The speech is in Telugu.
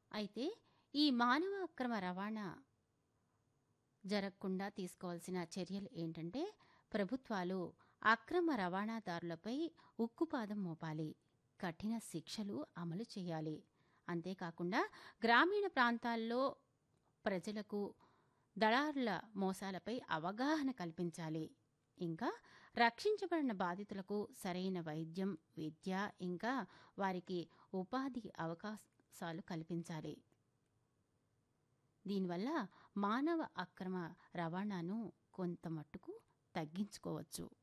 అయితే ఈ మానవ అక్రమ రవాణా జరగకుండా తీసుకోవాల్సిన చర్యలు ఏంటంటే ప్రభుత్వాలు అక్రమ రవాణాదారులపై ఉక్కుపాదం మోపాలి కఠిన శిక్షలు అమలు చేయాలి అంతేకాకుండా గ్రామీణ ప్రాంతాల్లో ప్రజలకు దళారుల మోసాలపై అవగాహన కల్పించాలి ఇంకా రక్షించబడిన బాధితులకు సరైన వైద్యం విద్య ఇంకా వారికి ఉపాధి అవకాశాలు కల్పించాలి దీనివల్ల మానవ అక్రమ రవాణాను కొంత మట్టుకు తగ్గించుకోవచ్చు